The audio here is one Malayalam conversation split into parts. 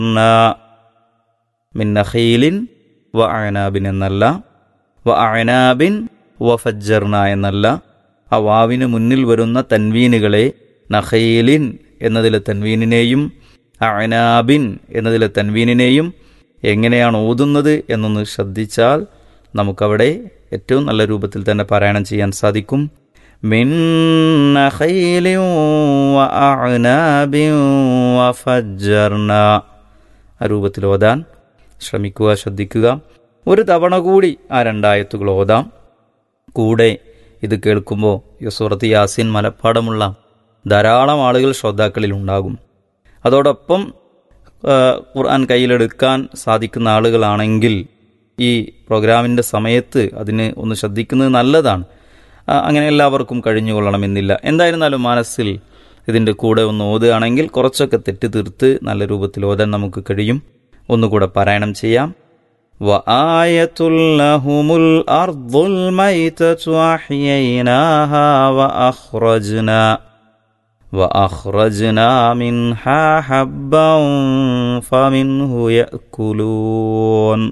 മിൻ നഖീലിൻ വ അയനാബിൻ എന്നല്ല വ അയനാബിൻ വ ഫജ്ജർന എന്നല്ല ആ വാവിന് മുന്നിൽ വരുന്ന തൻവീനുകളെ നഖീലിൻ എന്നതിലെ തൻവീനിനെയും അയനാബിൻ എന്നതിലെ തൻവീനിനെയും എങ്ങനെയാണ് ഓതുന്നത് എന്നൊന്ന് ശ്രദ്ധിച്ചാൽ നമുക്കവിടെ ഏറ്റവും നല്ല രൂപത്തിൽ തന്നെ പാരായണം ചെയ്യാൻ സാധിക്കും മിൻ നഖീലിൻ വ അഅനാബിൻ വ ഫജ്ജർന ആ രൂപത്തിൽ ഓതാൻ ശ്രമിക്കുക ശ്രദ്ധിക്കുക ഒരു തവണ കൂടി ആ രണ്ടായത്തുകൾ ഓതാം കൂടെ ഇത് കേൾക്കുമ്പോൾ ഈ സൂറത്ത് യാസിൻ മലപ്പാടമുള്ള ധാരാളം ആളുകൾ ശ്രോതാക്കളിൽ ഉണ്ടാകും അതോടൊപ്പം ആ, ഖുർആൻ കയ്യിലെടുക്കാൻ സാധിക്കുന്ന ആളുകളാണെങ്കിൽ ഈ പ്രോഗ്രാമിൻ്റെ സമയത്ത് അതിന് ഒന്ന് ശ്രദ്ധിക്കുന്നത് നല്ലതാണ് ആ, അങ്ങനെ എല്ലാവർക്കും കഴിഞ്ഞുകൊള്ളണമെന്നില്ല എന്തായിരുന്നാലും മനസ്സിൽ ഇതിൻ്റെ കൂടെ ഒന്ന് ഓതുകയാണെങ്കിൽ കുറച്ചൊക്കെ തെറ്റ് തീർത്ത് നല്ല രൂപത്തിൽ ഓതാൻ നമുക്ക് കഴിയും ഒന്നുകൂടെ പാരായണം ചെയ്യാം وآية لهم الأرض الميتة أحييناها وأخرجنا وأخرجنا منها حبا فمنه يأكلون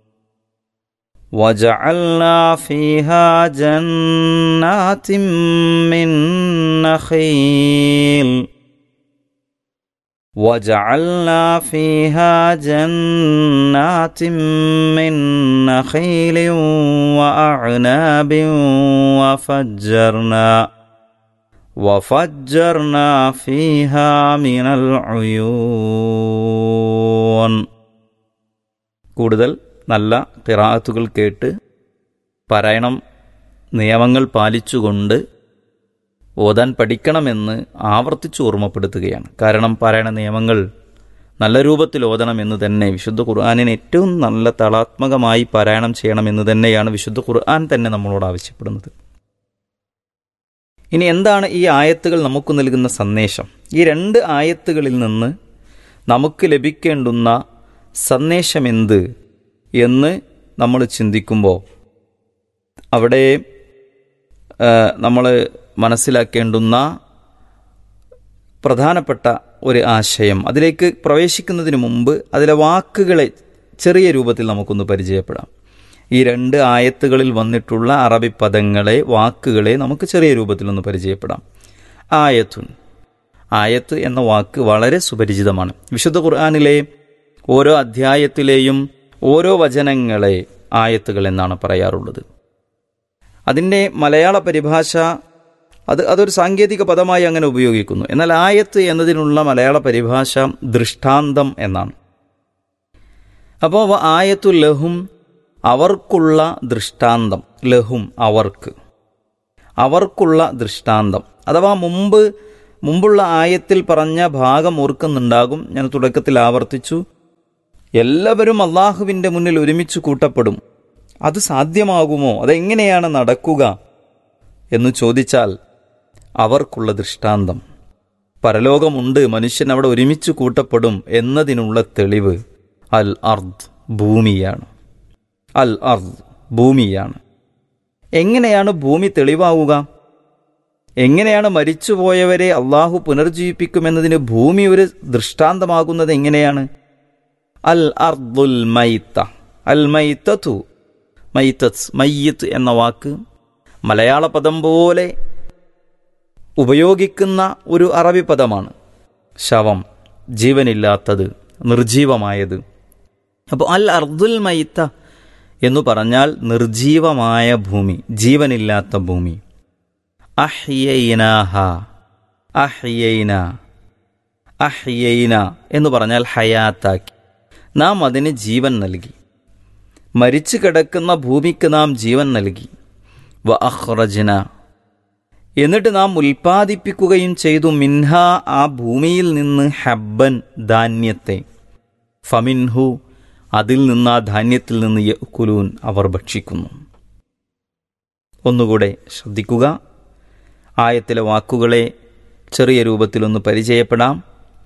وجعلنا فيها جنات من نخيل وجعلنا فيها جنات من نخيل وأعناب وفجرنا وفجرنا فيها من العيون കൂടുതൽ നല്ല ഖിറാഅത്തുകൾ കേട്ട് പാരായണം നിയമങ്ങൾ പാലിച്ചുകൊണ്ട് ഓതാൻ പഠിക്കണമെന്ന് ആവർത്തിച്ച് ഓർമ്മപ്പെടുത്തുകയാണ് കാരണം പാരായണ നിയമങ്ങൾ നല്ല രൂപത്തിൽ ഓതണമെന്ന് തന്നെ വിശുദ്ധ ഖുർആാനിന് ഏറ്റവും നല്ല തളാത്മകമായി പാരായണം ചെയ്യണമെന്ന് തന്നെയാണ് വിശുദ്ധ ഖുർആൻ തന്നെ നമ്മളോട് ആവശ്യപ്പെടുന്നത് ഇനി എന്താണ് ഈ ആയത്തുകൾ നമുക്ക് നൽകുന്ന സന്ദേശം ഈ രണ്ട് ആയത്തുകളിൽ നിന്ന് നമുക്ക് ലഭിക്കേണ്ടുന്ന സന്ദേശം എന്ത് എന്ന് നമ്മൾ ചിന്തിക്കുമ്പോൾ അവിടെ നമ്മൾ മനസ്സിലാക്കേണ്ടുന്ന പ്രധാനപ്പെട്ട ഒരു ആശയം അതിലേക്ക് പ്രവേശിക്കുന്നതിന് മുമ്പ് അതിലെ വാക്കുകളെ ചെറിയ രൂപത്തിൽ നമുക്കൊന്ന് പരിചയപ്പെടാം ഈ രണ്ട് ആയത്തുകളിൽ വന്നിട്ടുള്ള അറബി പദങ്ങളെ വാക്കുകളെ നമുക്ക് ചെറിയ രൂപത്തിലൊന്ന് പരിചയപ്പെടാം ആയത്തുൻ ആയത്ത് എന്ന വാക്ക് വളരെ സുപരിചിതമാണ് വിശുദ്ധ ഖുർആാനിലെ ഓരോ അധ്യായത്തിലെയും ഓരോ വചനങ്ങളെ ആയത്തുകൾ എന്നാണ് പറയാറുള്ളത് അതിൻ്റെ മലയാള പരിഭാഷ അത് അതൊരു സാങ്കേതിക പദമായി അങ്ങനെ ഉപയോഗിക്കുന്നു എന്നാൽ ആയത്ത് എന്നതിനുള്ള മലയാള പരിഭാഷ ദൃഷ്ടാന്തം എന്നാണ് അപ്പോൾ ആയത്തു ലഹും അവർക്കുള്ള ദൃഷ്ടാന്തം ലഹും അവർക്ക് അവർക്കുള്ള ദൃഷ്ടാന്തം അഥവാ മുമ്പ് മുമ്പുള്ള ആയത്തിൽ പറഞ്ഞ ഭാഗം ഓർക്കുന്നുണ്ടാകും ഞാൻ തുടക്കത്തിൽ ആവർത്തിച്ചു എല്ലാവരും അള്ളാഹുവിൻ്റെ മുന്നിൽ ഒരുമിച്ച് കൂട്ടപ്പെടും അത് സാധ്യമാകുമോ അതെങ്ങനെയാണ് നടക്കുക എന്ന് ചോദിച്ചാൽ അവർക്കുള്ള ദൃഷ്ടാന്തം പരലോകമുണ്ട് മനുഷ്യൻ അവിടെ ഒരുമിച്ച് കൂട്ടപ്പെടും എന്നതിനുള്ള തെളിവ് അൽ അർദ് ഭൂമിയാണ് അൽ അർദ് ഭൂമിയാണ് എങ്ങനെയാണ് ഭൂമി തെളിവാവുക എങ്ങനെയാണ് മരിച്ചുപോയവരെ അള്ളാഹു പുനർജീവിപ്പിക്കുമെന്നതിന് ഭൂമി ഒരു ദൃഷ്ടാന്തമാകുന്നത് എങ്ങനെയാണ് അൽ അർദുൽ മൈത്ത അൽ മൈത്തു മൈത്തത്ത് മയ്യത്ത് എന്ന വാക്ക് മലയാള പദം പോലെ ഉപയോഗിക്കുന്ന ഒരു അറബി പദമാണ് ശവം ജീവനില്ലാത്തത് നിർജീവമായത് അപ്പോൾ അൽ അർദുൽ മൈത്ത എന്നു പറഞ്ഞാൽ നിർജീവമായ ഭൂമി ജീവനില്ലാത്ത ഭൂമി അഹ്യൈനാഹ അഹ്യൈന അഹ്യൈന എന്ന് പറഞ്ഞാൽ ഹയാത്താക്കി നാം അതിന് ജീവൻ നൽകി മരിച്ചു കിടക്കുന്ന ഭൂമിക്ക് നാം ജീവൻ നൽകി വ അഹ്റജന എന്നിട്ട് നാം ഉൽപ്പാദിപ്പിക്കുകയും ചെയ്തു മിൻഹ ആ ഭൂമിയിൽ നിന്ന് ഹബ്ബൻ ധാന്യത്തെ ഫമിൻഹു അതിൽ നിന്ന് ആ ധാന്യത്തിൽ നിന്ന് യക്കുലൂൻ അവർ ഭക്ഷിക്കുന്നു ഒന്നുകൂടെ ശ്രദ്ധിക്കുക ആയത്തിലെ വാക്കുകളെ ചെറിയ രൂപത്തിലൊന്ന് പരിചയപ്പെടാം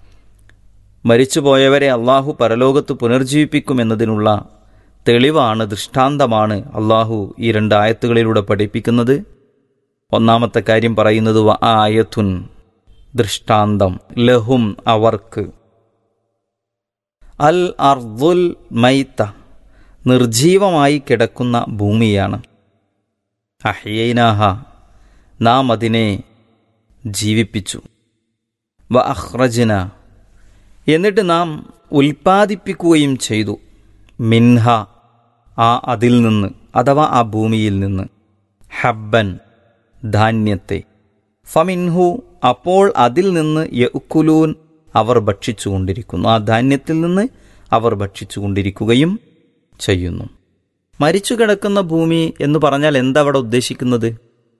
മരിച്ചുപോയവരെ അള്ളാഹു പരലോകത്ത് പുനർജീവിപ്പിക്കുമെന്നതിനുള്ള തെളിവാണ് ദൃഷ്ടാന്തമാണ് അള്ളാഹു ഈ രണ്ട് ആയത്തുകളിലൂടെ പഠിപ്പിക്കുന്നത് ഒന്നാമത്തെ കാര്യം പറയുന്നത് വ ആയത്തുൻ ദൃഷ്ടാന്തം ലഹും അവർക്ക് അൽ അർദുൽ മൈത്ത നിർജീവമായി കിടക്കുന്ന ഭൂമിയാണ് അഹ്യൈനാഹ നാം അതിനെ ജീവിപ്പിച്ചു വ അഹ്റജന എന്നിട്ട് നാം ഉൽപ്പാദിപ്പിക്കുകയും ചെയ്തു മിൻഹ ആ അതിൽ നിന്ന് അഥവാ ആ ഭൂമിയിൽ നിന്ന് ഹബ്ബൻ ധാന്യത്തെ ഫമിൻഹു അപ്പോൾ അതിൽ നിന്ന് യക്കുലൂൻ അവർ ഭക്ഷിച്ചുകൊണ്ടിരിക്കുന്നു ആ ധാന്യത്തിൽ നിന്ന് അവർ ഭക്ഷിച്ചുകൊണ്ടിരിക്കുകയും ചെയ്യുന്നു മരിച്ചു കിടക്കുന്ന ഭൂമി എന്ന് പറഞ്ഞാൽ എന്താ അവിടെ ഉദ്ദേശിക്കുന്നത്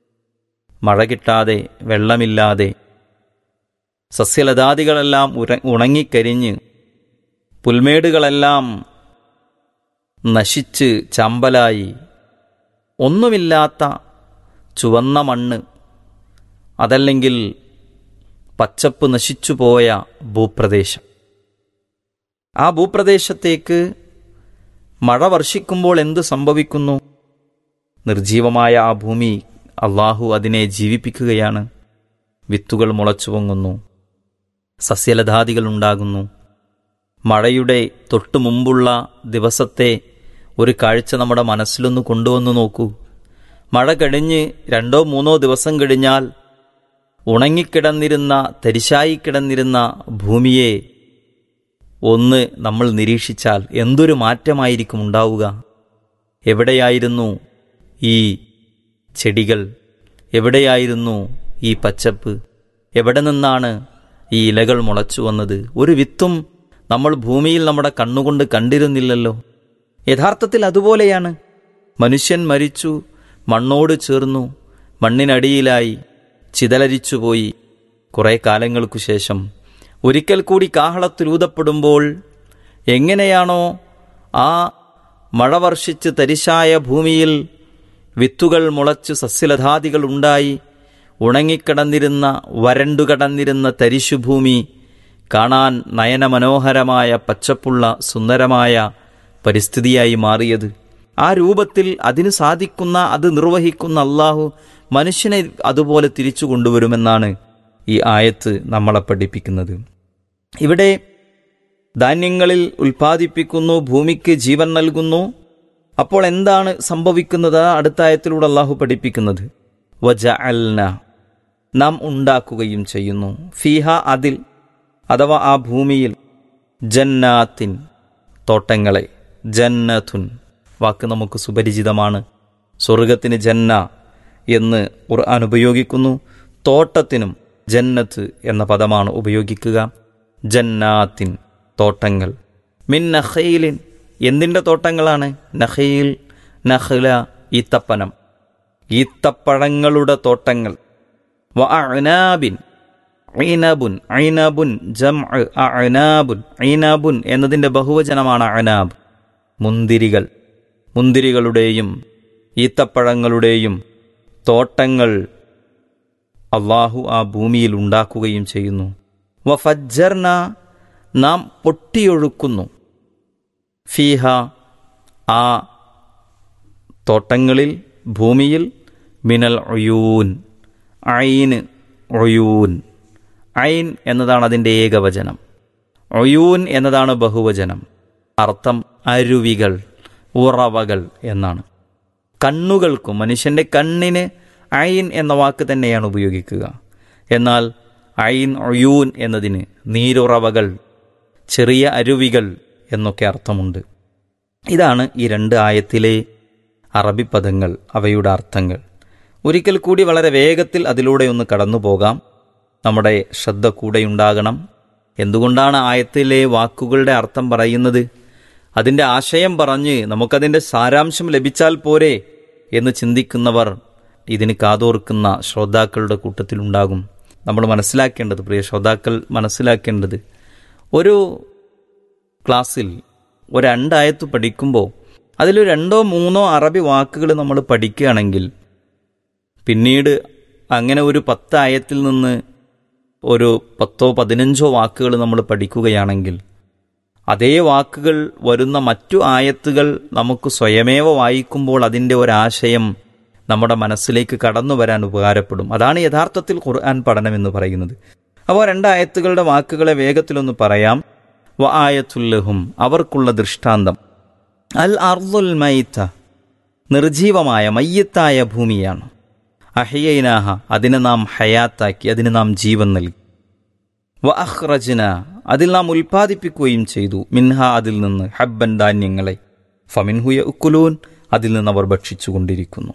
മഴ കിട്ടാതെ വെള്ളമില്ലാതെ സസ്യലതാദികളെല്ലാം ഉര ഉണങ്ങിക്കരിഞ്ഞ് പുൽമേടുകളെല്ലാം നശിച്ച് ചമ്പലായി ഒന്നുമില്ലാത്ത ചുവന്ന മണ്ണ് അതല്ലെങ്കിൽ പച്ചപ്പ് നശിച്ചുപോയ ഭൂപ്രദേശം ആ ഭൂപ്രദേശത്തേക്ക് മഴ വർഷിക്കുമ്പോൾ എന്ത് സംഭവിക്കുന്നു നിർജീവമായ ആ ഭൂമി അള്ളാഹു അതിനെ ജീവിപ്പിക്കുകയാണ് വിത്തുകൾ മുളച്ചു പൊങ്ങുന്നു സസ്യലതാദികൾ ഉണ്ടാകുന്നു മഴയുടെ തൊട്ടു മുമ്പുള്ള ദിവസത്തെ ഒരു കാഴ്ച നമ്മുടെ മനസ്സിലൊന്ന് കൊണ്ടുവന്നു നോക്കൂ മഴ കഴിഞ്ഞ് രണ്ടോ മൂന്നോ ദിവസം കഴിഞ്ഞാൽ ഉണങ്ങിക്കിടന്നിരുന്ന തരിശായി കിടന്നിരുന്ന ഭൂമിയെ ഒന്ന് നമ്മൾ നിരീക്ഷിച്ചാൽ എന്തൊരു മാറ്റമായിരിക്കും ഉണ്ടാവുക എവിടെയായിരുന്നു ഈ ചെടികൾ എവിടെയായിരുന്നു ഈ പച്ചപ്പ് എവിടെ നിന്നാണ് ഈ ഇലകൾ മുളച്ചു വന്നത് ഒരു വിത്തും നമ്മൾ ഭൂമിയിൽ നമ്മുടെ കണ്ണുകൊണ്ട് കണ്ടിരുന്നില്ലല്ലോ യഥാർത്ഥത്തിൽ അതുപോലെയാണ് മനുഷ്യൻ മരിച്ചു മണ്ണോട് ചേർന്നു മണ്ണിനടിയിലായി ചിതലരിച്ചുപോയി കുറെ കാലങ്ങൾക്കു ശേഷം ഒരിക്കൽ കൂടി കാഹളത്തിലൂതപ്പെടുമ്പോൾ എങ്ങനെയാണോ ആ മഴ വർഷിച്ച് തരിശായ ഭൂമിയിൽ വിത്തുകൾ മുളച്ച് സസ്യലതാദികൾ ഉണ്ടായി ഉണങ്ങിക്കിടന്നിരുന്ന വരണ്ടുകിടന്നിരുന്ന തരിശുഭൂമി കാണാൻ നയനമനോഹരമായ പച്ചപ്പുള്ള സുന്ദരമായ പരിസ്ഥിതിയായി മാറിയത് ആ രൂപത്തിൽ അതിന് സാധിക്കുന്ന അത് നിർവഹിക്കുന്ന അള്ളാഹു മനുഷ്യനെ അതുപോലെ തിരിച്ചു കൊണ്ടുവരുമെന്നാണ് ഈ ആയത്ത് നമ്മളെ പഠിപ്പിക്കുന്നത് ഇവിടെ ധാന്യങ്ങളിൽ ഉൽപ്പാദിപ്പിക്കുന്നു ഭൂമിക്ക് ജീവൻ നൽകുന്നു അപ്പോൾ എന്താണ് സംഭവിക്കുന്നത് ആ അടുത്ത ആയത്തിലൂടെ അള്ളാഹു പഠിപ്പിക്കുന്നത് വജ അൽന നാം ഉണ്ടാക്കുകയും ചെയ്യുന്നു ഫീഹ അതിൽ അഥവാ ആ ഭൂമിയിൽ ജന്നാത്തിൻ തോട്ടങ്ങളെ ജന്നത്തുൻ വാക്ക് നമുക്ക് സുപരിചിതമാണ് സ്വർഗത്തിന് ജന്ന എന്ന് ഖുർആൻ ഉപയോഗിക്കുന്നു തോട്ടത്തിനും ജന്നത്ത് എന്ന പദമാണ് ഉപയോഗിക്കുക ജന്നാത്തിൻ തോട്ടങ്ങൾ മിൻ നഖയിലിൻ എന്തിൻ്റെ തോട്ടങ്ങളാണ് നഖയിൽ നഖല ഈത്തപ്പനം ഈത്തപ്പഴങ്ങളുടെ തോട്ടങ്ങൾ വ അനാബിൻ ഐനബുൻ ഐനബുൻ ജം അനാബുൻ ഐനബുൻ എന്നതിൻ്റെ ബഹുവചനമാണ് അനാബ് മുന്തിരികൾ മുന്തിരികളുടെയും ഈത്തപ്പഴങ്ങളുടെയും തോട്ടങ്ങൾ അള്ളാഹു ആ ഭൂമിയിൽ ഉണ്ടാക്കുകയും ചെയ്യുന്നു വ ഫജ്ജർന നാം പൊട്ടിയൊഴുക്കുന്നു ഫീഹ ആ തോട്ടങ്ങളിൽ ഭൂമിയിൽ മിനൽ ഒയൂൻ ഐന് ഒയൂൻ ഐൻ എന്നതാണ് അതിൻ്റെ ഏകവചനം ഒയൂൻ എന്നതാണ് ബഹുവചനം അർത്ഥം അരുവികൾ ഉറവകൾ എന്നാണ് കണ്ണുകൾക്കും മനുഷ്യൻ്റെ കണ്ണിന് ഐൻ എന്ന വാക്ക് തന്നെയാണ് ഉപയോഗിക്കുക എന്നാൽ ഐൻ ഒയൂൻ എന്നതിന് നീരുറവകൾ ചെറിയ അരുവികൾ എന്നൊക്കെ അർത്ഥമുണ്ട് ഇതാണ് ഈ രണ്ട് ആയത്തിലെ അറബി പദങ്ങൾ അവയുടെ അർത്ഥങ്ങൾ ഒരിക്കൽ കൂടി വളരെ വേഗത്തിൽ അതിലൂടെ ഒന്ന് കടന്നു പോകാം നമ്മുടെ ശ്രദ്ധ കൂടെയുണ്ടാകണം എന്തുകൊണ്ടാണ് ആയത്തിലെ വാക്കുകളുടെ അർത്ഥം പറയുന്നത് അതിൻ്റെ ആശയം പറഞ്ഞ് നമുക്കതിൻ്റെ സാരാംശം ലഭിച്ചാൽ പോരെ എന്ന് ചിന്തിക്കുന്നവർ ഇതിന് കാതോർക്കുന്ന ശ്രോതാക്കളുടെ കൂട്ടത്തിലുണ്ടാകും നമ്മൾ മനസ്സിലാക്കേണ്ടത് പ്രിയ ശ്രോതാക്കൾ മനസ്സിലാക്കേണ്ടത് ഒരു ക്ലാസ്സിൽ ഒരു രണ്ടായത്ത് പഠിക്കുമ്പോൾ അതിൽ രണ്ടോ മൂന്നോ അറബി വാക്കുകൾ നമ്മൾ പഠിക്കുകയാണെങ്കിൽ പിന്നീട് അങ്ങനെ ഒരു പത്തായത്തിൽ നിന്ന് ഒരു പത്തോ പതിനഞ്ചോ വാക്കുകൾ നമ്മൾ പഠിക്കുകയാണെങ്കിൽ അതേ വാക്കുകൾ വരുന്ന മറ്റു ആയത്തുകൾ നമുക്ക് സ്വയമേവ വായിക്കുമ്പോൾ അതിൻ്റെ ഒരാശയം നമ്മുടെ മനസ്സിലേക്ക് കടന്നു വരാൻ ഉപകാരപ്പെടും അതാണ് യഥാർത്ഥത്തിൽ ഖുർആൻ പഠനം എന്ന് പറയുന്നത് അപ്പോൾ രണ്ടായത്തുകളുടെ വാക്കുകളെ വേഗത്തിലൊന്ന് പറയാം വ ആയത്തുല്ലഹും അവർക്കുള്ള ദൃഷ്ടാന്തം അൽ അർദുൽ മൈത്ത നിർജീവമായ മയ്യത്തായ ഭൂമിയാണ് അഹയ്യനാഹ അതിനെ നാം ഹയാത്താക്കി അതിന് നാം ജീവൻ നൽകി വ അഹ്റജ്ന അതിൽ നാം ഉൽപ്പാദിപ്പിക്കുകയും ചെയ്തു മിൻഹ അതിൽ നിന്ന് ഹബ്ബൻ ധാന്യങ്ങളെ ഫമിൻഹുയ ഉക്കുലൂൻ അതിൽ നിന്ന് അവർ ഭക്ഷിച്ചുകൊണ്ടിരിക്കുന്നു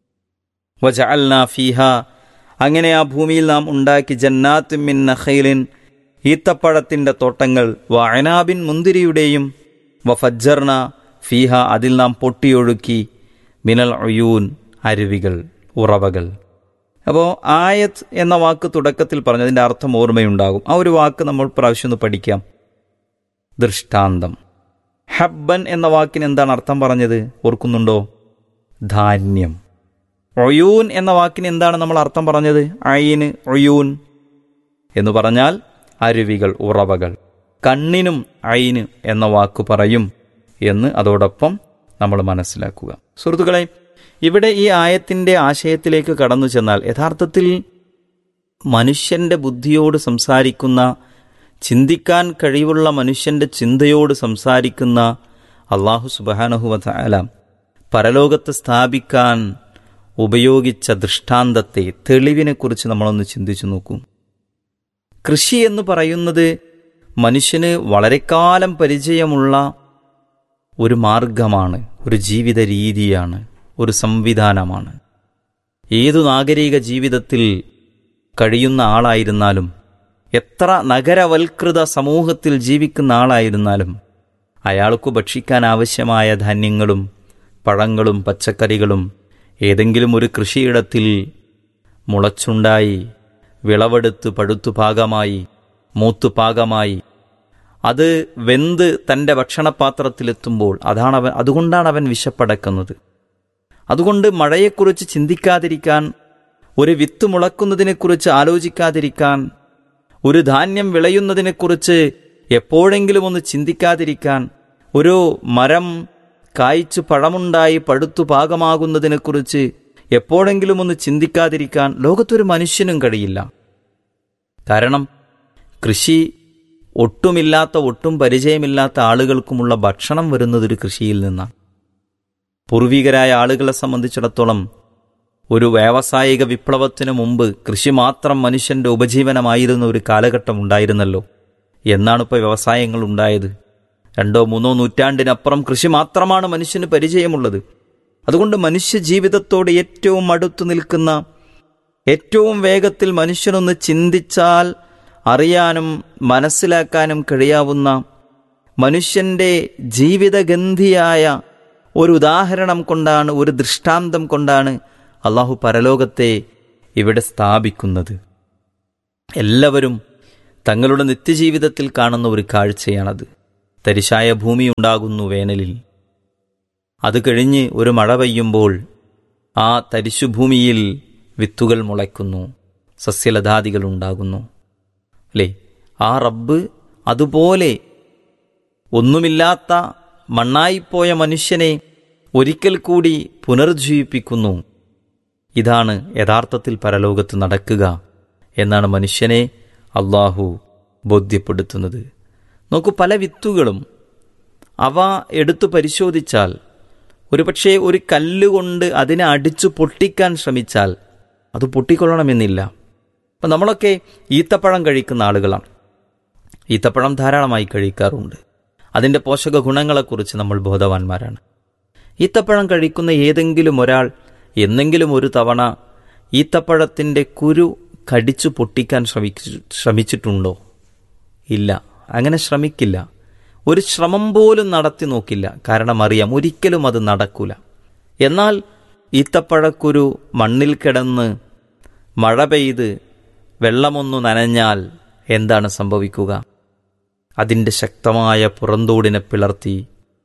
വജഅൽന ഫീഹ അങ്ങനെ ആ ഭൂമിയിൽ നാം ഉണ്ടാക്കി ജന്നാത്തും മിൻ നഖൈലിൻ ഈത്തപ്പഴത്തിൻ്റെ തോട്ടങ്ങൾ വ അനാബിൻ മുന്തിരിയുടെയും വ ഫജ്ജർന ഫീഹ അതിൽ നാം പൊട്ടിയൊഴുക്കി മിനൽ ഒയൂൻ അരുവികൾ ഉറവകൾ അപ്പോൾ ആയത്ത് എന്ന വാക്ക് തുടക്കത്തിൽ പറഞ്ഞു അതിൻ്റെ അർത്ഥം ഓർമ്മയുണ്ടാകും ആ ഒരു വാക്ക് നമ്മൾ പ്രാവശ്യം ഒന്ന് പഠിക്കാം ദൃഷ്ടാന്തം ഹബ്ബൻ എന്ന വാക്കിന് എന്താണ് അർത്ഥം പറഞ്ഞത് ഓർക്കുന്നുണ്ടോ ധാന്യം ഒയൂൻ എന്ന വാക്കിന് എന്താണ് നമ്മൾ അർത്ഥം പറഞ്ഞത് അയിന് ഒയൂൻ എന്ന് പറഞ്ഞാൽ അരുവികൾ ഉറവകൾ കണ്ണിനും അയിന് എന്ന വാക്ക് പറയും എന്ന് അതോടൊപ്പം നമ്മൾ മനസ്സിലാക്കുക സുഹൃത്തുക്കളെ ഇവിടെ ഈ ആയത്തിൻ്റെ ആശയത്തിലേക്ക് കടന്നു ചെന്നാൽ യഥാർത്ഥത്തിൽ മനുഷ്യൻ്റെ ബുദ്ധിയോട് സംസാരിക്കുന്ന ചിന്തിക്കാൻ കഴിവുള്ള മനുഷ്യൻ്റെ ചിന്തയോട് സംസാരിക്കുന്ന അള്ളാഹു സുബാനഹുവല പരലോകത്ത് സ്ഥാപിക്കാൻ ഉപയോഗിച്ച ദൃഷ്ടാന്തത്തെ തെളിവിനെക്കുറിച്ച് നമ്മളൊന്ന് ചിന്തിച്ചു നോക്കും കൃഷി എന്ന് പറയുന്നത് മനുഷ്യന് വളരെക്കാലം പരിചയമുള്ള ഒരു മാർഗമാണ് ഒരു ജീവിത രീതിയാണ് ഒരു സംവിധാനമാണ് ഏതു നാഗരിക ജീവിതത്തിൽ കഴിയുന്ന ആളായിരുന്നാലും എത്ര നഗരവൽകൃത സമൂഹത്തിൽ ജീവിക്കുന്ന ആളായിരുന്നാലും അയാൾക്ക് ഭക്ഷിക്കാൻ ആവശ്യമായ ധാന്യങ്ങളും പഴങ്ങളും പച്ചക്കറികളും ഏതെങ്കിലും ഒരു കൃഷിയിടത്തിൽ മുളച്ചുണ്ടായി വിളവെടുത്ത് പഴുത്തു പാകമായി മൂത്തു പാകമായി അത് വെന്ത് തൻ്റെ ഭക്ഷണപാത്രത്തിലെത്തുമ്പോൾ അതാണ് അവൻ അതുകൊണ്ടാണ് അവൻ വിശപ്പടക്കുന്നത് അതുകൊണ്ട് മഴയെക്കുറിച്ച് ചിന്തിക്കാതിരിക്കാൻ ഒരു വിത്ത് മുളക്കുന്നതിനെക്കുറിച്ച് ആലോചിക്കാതിരിക്കാൻ ഒരു ധാന്യം വിളയുന്നതിനെക്കുറിച്ച് എപ്പോഴെങ്കിലും ഒന്ന് ചിന്തിക്കാതിരിക്കാൻ ഒരു മരം കായ്ച്ചു പഴമുണ്ടായി പഴുത്തു പാകമാകുന്നതിനെക്കുറിച്ച് എപ്പോഴെങ്കിലും ഒന്ന് ചിന്തിക്കാതിരിക്കാൻ ലോകത്തൊരു മനുഷ്യനും കഴിയില്ല കാരണം കൃഷി ഒട്ടുമില്ലാത്ത ഒട്ടും പരിചയമില്ലാത്ത ആളുകൾക്കുമുള്ള ഭക്ഷണം വരുന്നത് ഒരു കൃഷിയിൽ നിന്നാണ് പൂർവികരായ ആളുകളെ സംബന്ധിച്ചിടത്തോളം ഒരു വ്യാവസായിക വിപ്ലവത്തിനു മുമ്പ് കൃഷി മാത്രം മനുഷ്യന്റെ ഉപജീവനമായിരുന്ന ഒരു കാലഘട്ടം ഉണ്ടായിരുന്നല്ലോ എന്നാണ് ഇപ്പോൾ വ്യവസായങ്ങൾ ഉണ്ടായത് രണ്ടോ മൂന്നോ നൂറ്റാണ്ടിനപ്പുറം കൃഷി മാത്രമാണ് മനുഷ്യന് പരിചയമുള്ളത് അതുകൊണ്ട് മനുഷ്യ ജീവിതത്തോട് ഏറ്റവും അടുത്തു നിൽക്കുന്ന ഏറ്റവും വേഗത്തിൽ മനുഷ്യനൊന്ന് ചിന്തിച്ചാൽ അറിയാനും മനസ്സിലാക്കാനും കഴിയാവുന്ന മനുഷ്യന്റെ ജീവിതഗന്ധിയായ ഒരു ഉദാഹരണം കൊണ്ടാണ് ഒരു ദൃഷ്ടാന്തം കൊണ്ടാണ് അള്ളാഹു പരലോകത്തെ ഇവിടെ സ്ഥാപിക്കുന്നത് എല്ലാവരും തങ്ങളുടെ നിത്യജീവിതത്തിൽ കാണുന്ന ഒരു കാഴ്ചയാണത് തരിശായ ഭൂമി ഉണ്ടാകുന്നു വേനലിൽ അത് കഴിഞ്ഞ് ഒരു മഴ പെയ്യുമ്പോൾ ആ തരിശുഭൂമിയിൽ വിത്തുകൾ മുളയ്ക്കുന്നു സസ്യലതാദികൾ ഉണ്ടാകുന്നു അല്ലേ ആ റബ്ബ് അതുപോലെ ഒന്നുമില്ലാത്ത മണ്ണായിപ്പോയ മനുഷ്യനെ ഒരിക്കൽ കൂടി പുനർജീവിപ്പിക്കുന്നു ഇതാണ് യഥാർത്ഥത്തിൽ പരലോകത്ത് നടക്കുക എന്നാണ് മനുഷ്യനെ അള്ളാഹു ബോധ്യപ്പെടുത്തുന്നത് നോക്കൂ പല വിത്തുകളും അവ എടുത്തു പരിശോധിച്ചാൽ ഒരുപക്ഷെ ഒരു കല്ലുകൊണ്ട് അതിനെ അടിച്ചു പൊട്ടിക്കാൻ ശ്രമിച്ചാൽ അത് പൊട്ടിക്കൊള്ളണമെന്നില്ല അപ്പം നമ്മളൊക്കെ ഈത്തപ്പഴം കഴിക്കുന്ന ആളുകളാണ് ഈത്തപ്പഴം ധാരാളമായി കഴിക്കാറുണ്ട് അതിൻ്റെ പോഷക ഗുണങ്ങളെക്കുറിച്ച് നമ്മൾ ബോധവാന്മാരാണ് ഈത്തപ്പഴം കഴിക്കുന്ന ഏതെങ്കിലും ഒരാൾ എന്നെങ്കിലും ഒരു തവണ ഈത്തപ്പഴത്തിൻ്റെ കുരു കടിച്ചു പൊട്ടിക്കാൻ ശ്രമിച്ചു ശ്രമിച്ചിട്ടുണ്ടോ ഇല്ല അങ്ങനെ ശ്രമിക്കില്ല ഒരു ശ്രമം പോലും നടത്തി നോക്കില്ല കാരണം അറിയാം ഒരിക്കലും അത് നടക്കൂല എന്നാൽ ഈത്തപ്പഴക്കുരു മണ്ണിൽ കിടന്ന് മഴ പെയ്ത് വെള്ളമൊന്നു നനഞ്ഞാൽ എന്താണ് സംഭവിക്കുക അതിൻ്റെ ശക്തമായ പുറന്തോടിനെ പിളർത്തി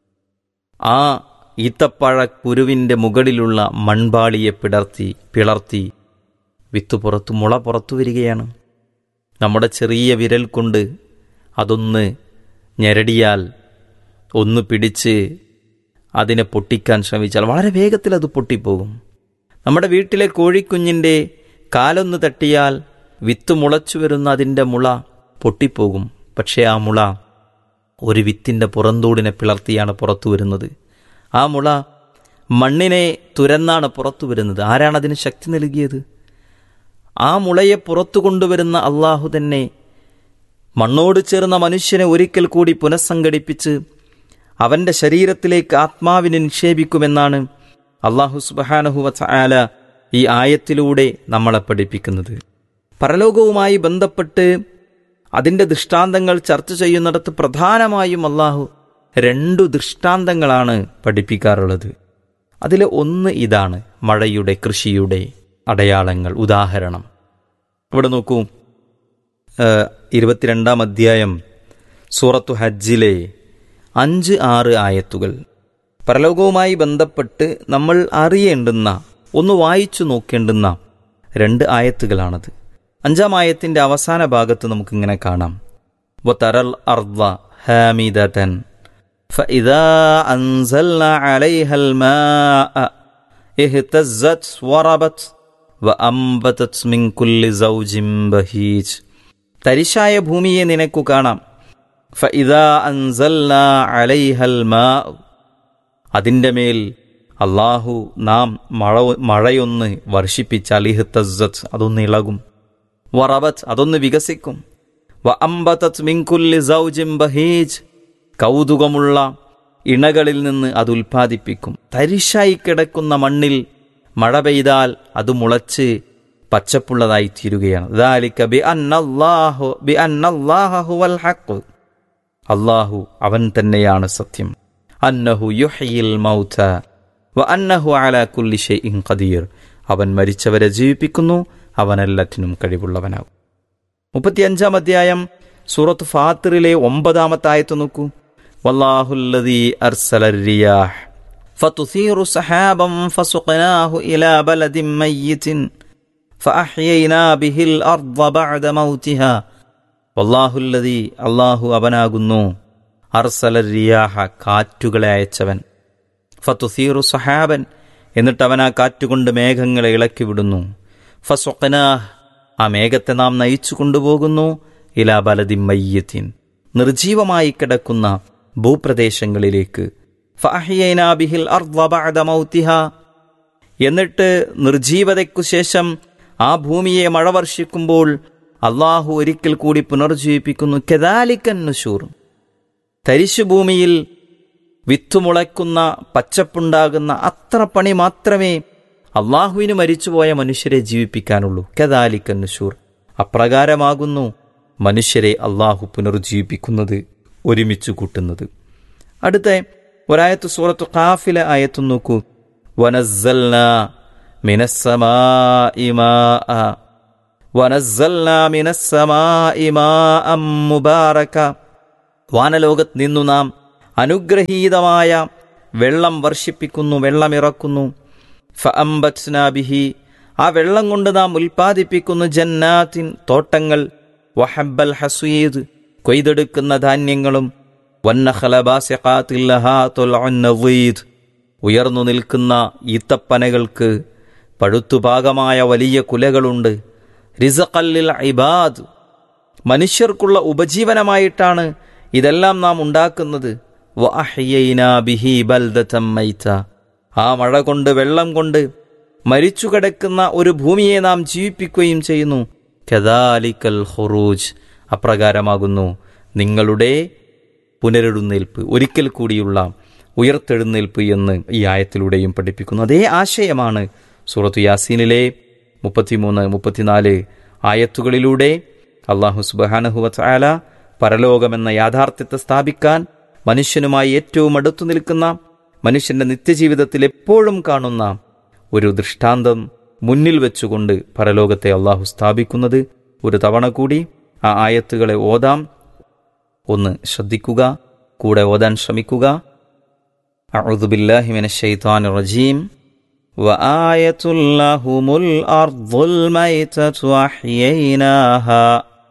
ആ ഈത്തപ്പഴക്കുരുവിൻ്റെ മുകളിലുള്ള മൺപാളിയെ പിടർത്തി പിളർത്തി വിത്ത് പുറത്തു മുള പുറത്തു വരികയാണ് നമ്മുടെ ചെറിയ വിരൽ കൊണ്ട് അതൊന്ന് ഞെരടിയാൽ ഒന്ന് പിടിച്ച് അതിനെ പൊട്ടിക്കാൻ ശ്രമിച്ചാൽ വളരെ വേഗത്തിൽ അത് പൊട്ടിപ്പോകും നമ്മുടെ വീട്ടിലെ കോഴിക്കുഞ്ഞിൻ്റെ കാലൊന്ന് തട്ടിയാൽ വിത്ത് മുളച്ചു വരുന്ന അതിൻ്റെ മുള പൊട്ടിപ്പോകും പക്ഷേ ആ മുള ഒരു വിത്തിൻ്റെ പുറന്തോടിനെ പിളർത്തിയാണ് പുറത്തു വരുന്നത് ആ മുള മണ്ണിനെ തുരന്നാണ് പുറത്തു വരുന്നത് ആരാണ് അതിന് ശക്തി നൽകിയത് ആ മുളയെ പുറത്തു കൊണ്ടുവരുന്ന അള്ളാഹു തന്നെ മണ്ണോട് ചേർന്ന മനുഷ്യനെ ഒരിക്കൽ കൂടി പുനഃസംഘടിപ്പിച്ച് അവൻ്റെ ശരീരത്തിലേക്ക് ആത്മാവിനെ നിക്ഷേപിക്കുമെന്നാണ് അള്ളാഹു സുബഹാനഹുവ ചായാല ഈ ആയത്തിലൂടെ നമ്മളെ പഠിപ്പിക്കുന്നത് പരലോകവുമായി ബന്ധപ്പെട്ട് അതിൻ്റെ ദൃഷ്ടാന്തങ്ങൾ ചർച്ച ചെയ്യുന്നിടത്ത് പ്രധാനമായും അള്ളാഹു രണ്ടു ദൃഷ്ടാന്തങ്ങളാണ് പഠിപ്പിക്കാറുള്ളത് അതിൽ ഒന്ന് ഇതാണ് മഴയുടെ കൃഷിയുടെ അടയാളങ്ങൾ ഉദാഹരണം ഇവിടെ നോക്കൂ ഏഹ്, ഇരുപത്തിരണ്ടാം അധ്യായം സൂറത്തു ഹജ്ജിലെ അഞ്ച് ആറ് ആയത്തുകൾ പരലോകവുമായി ബന്ധപ്പെട്ട് നമ്മൾ അറിയേണ്ടുന്ന ഒന്ന് വായിച്ചു നോക്കേണ്ടുന്ന രണ്ട് ആയത്തുകളാണത് അഞ്ചാം ആയത്തിന്റെ അവസാന ഭാഗത്ത് നമുക്കിങ്ങനെ കാണാം വതറൽ അർദ ഹാമിദതൻ فإذا أنزلنا عليها الماء اهتزت وربت وأنبتت من كل زوج بهيج തരിശായ ഭൂമിയെ നിനക്കു കാണാം ഫഇദാ അൻസൽന അലൈഹൽ മാ അതിൻ്റെ മേൽ അള്ളാഹു നാം മഴ മഴയൊന്ന് വർഷിപ്പിച്ചാൽ ഇഹ്തസ്സത്ത് അതൊന്ന് ഇളകും വറബത്ത് അതൊന്ന് വികസിക്കും വ അമ്പതത് മിൻകുല്ലി സൗജിം ബഹീജ് കൗതുകമുള്ള ഇണകളിൽ നിന്ന് അത് ഉൽപ്പാദിപ്പിക്കും തരിശായി കിടക്കുന്ന മണ്ണിൽ മഴ പെയ്താൽ അത് മുളച്ച് പച്ചപ്പുള്ളതായി തീരുകയാണ് ദാലിക ബി അന്നല്ലാഹു ബി അന്നല്ലാഹ ഹുവൽ ഹഖ് അള്ളാഹു അവൻ തന്നെയാണ് സത്യം അന്നഹു യുഹയിൽ മൗത വ അന്നഹു അലാ കുല്ലി ഷൈഇൻ ഖദീർ അവൻ മരിച്ചവരെ ജീവിപ്പിക്കുന്നു അവൻ എല്ലാറ്റിനും കഴിവുള്ളവനാകും മുപ്പത്തിയഞ്ചാം അധ്യായം സൂറത്ത് ഫാത്തിറിലെ ഒമ്പതാമത്തെ ആയത്ത് നോക്കൂ വല്ലാഹുല്ലദീ അർസല റിയാഹ് فتصير سحابا فسقناه إلى بلد ميت فأحيينا به الأرض بعد موتها വല്ലാഹുല്ലതി അള്ളാഹു അവനാകുന്നു അർസല റിയാഹ കാറ്റുകളെ അയച്ചവൻ ഫത്തുസീറു സഹാബൻ എന്നിട്ട് അവൻ ആ കാറ്റുകൊണ്ട് മേഘങ്ങളെ ഇളക്കി വിടുന്നു ഫസ്വഖനാഹ് ആ മേഘത്തെ നാം നയിച്ചു കൊണ്ടുപോകുന്നു ഇലാ ബലതി മയ്യത്തിൻ നിർജീവമായി കിടക്കുന്ന ഭൂപ്രദേശങ്ങളിലേക്ക് ഫഅഹ്യൈനാ ബിഹിൽ അർദ്ദ ബഅദ മൗതിഹാ എന്നിട്ട് നിർജീവതയ്ക്കു ശേഷം ആ ഭൂമിയെ മഴ വർഷിക്കുമ്പോൾ അള്ളാഹു ഒരിക്കൽ കൂടി പുനർജീവിപ്പിക്കുന്നു കെദാലിക്കൻ നുഷൂർ തരിശുഭൂമിയിൽ വിത്തുമുളയ്ക്കുന്ന പച്ചപ്പുണ്ടാകുന്ന അത്ര പണി മാത്രമേ അള്ളാഹുവിന് മരിച്ചുപോയ മനുഷ്യരെ ജീവിപ്പിക്കാനുള്ളൂ കെദാലിക്കൻ നുഷൂർ അപ്രകാരമാകുന്നു മനുഷ്യരെ അള്ളാഹു പുനർജീവിപ്പിക്കുന്നത് ഒരുമിച്ച് കൂട്ടുന്നത് അടുത്ത ഒരായത്ത് സൂറത്ത് ഖാഫില ആയത്ത് നോക്കൂ വനസ്സൽന മിനസ്സമാഇ മാഅ വനസ്സൽന മിനസ്സമാഇ മാഅം മുബാറക വാനലോകത്ത് നിന്നു നാം അനുഗ്രഹീതമായ വെള്ളം വർഷിപ്പിക്കുന്നു വെള്ളമിറക്കുന്നു ഫഅംബത്നാ ബിഹി ആ വെള്ളം കൊണ്ട് നാം ഉൽപ്പാദിപ്പിക്കുന്നു ജന്നാത്തിൻ തോട്ടങ്ങൾ വഹബ്ബൽ ഹസീദ് കൊയ്തെടുക്കുന്ന ധാന്യങ്ങളും വന്നഖലബാസിഖാത്തില്ലഹാത്തുൽനവീദ് ഉയർന്നു നിൽക്കുന്ന ഈത്തപ്പനകൾക്ക് പഴുത്തുപാകമായ വലിയ കുലകളുണ്ട് റിസഖല്ലിൽ ഇബാദ് മനുഷ്യർക്കുള്ള ഉപജീവനമായിട്ടാണ് ഇതെല്ലാം നാം ഉണ്ടാക്കുന്നത് വഅഹ്യൈനാ ബിഹി ബൽദതം മൈത ആ മഴ കൊണ്ട് വെള്ളം കൊണ്ട് മരിച്ചു കിടക്കുന്ന ഒരു ഭൂമിയെ നാം ജീവിപ്പിക്കുകയും ചെയ്യുന്നു കദാലിക്കൽ ഖുറൂജ് അപ്രകാരമാകുന്നു നിങ്ങളുടെ പുനരെഴുന്നേൽപ്പ് ഒരിക്കൽ കൂടിയുള്ള ഉയർത്തെഴുന്നേൽപ്പ് എന്ന് ഈ ആയത്തിലൂടെയും പഠിപ്പിക്കുന്നു അതേ ആശയമാണ് സൂറത്ത് യാസീനിലെ മുപ്പത്തിമൂന്ന് മുപ്പത്തിനാല് ആയത്തുകളിലൂടെ അള്ളാഹു സുബാനഹുവല പരലോകമെന്ന യാഥാർത്ഥ്യത്തെ സ്ഥാപിക്കാൻ മനുഷ്യനുമായി ഏറ്റവും അടുത്തു നിൽക്കുന്ന മനുഷ്യന്റെ നിത്യജീവിതത്തിൽ എപ്പോഴും കാണുന്ന ഒരു ദൃഷ്ടാന്തം മുന്നിൽ വെച്ചുകൊണ്ട് പരലോകത്തെ അള്ളാഹു സ്ഥാപിക്കുന്നത് ഒരു തവണ കൂടി ആ ആയത്തുകളെ ഓതാം ഒന്ന് ശ്രദ്ധിക്കുക കൂടെ ഓതാൻ ശ്രമിക്കുക أعوذ بالله من الشيطان الرجيم وآية لهم الأرض الميتة أحييناها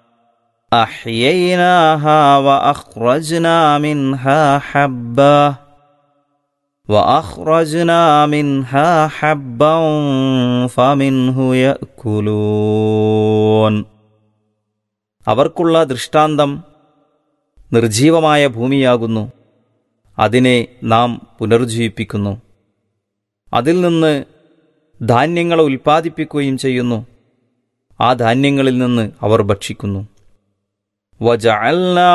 أحييناها وأخرجنا منها حبا وأخرجنا منها حبا فمنه يأكلون അവർക്കുള്ള ദൃഷ്ടാന്തം നിർജീവമായ ഭൂമിയാകുന്നു അതിനെ നാം പുനർജീവിപ്പിക്കുന്നു അതിൽ നിന്ന് ധാന്യങ്ങളെ ഉൽപ്പാദിപ്പിക്കുകയും ചെയ്യുന്നു ആ ധാന്യങ്ങളിൽ നിന്ന് അവർ ഭക്ഷിക്കുന്നു വജഅൽനാ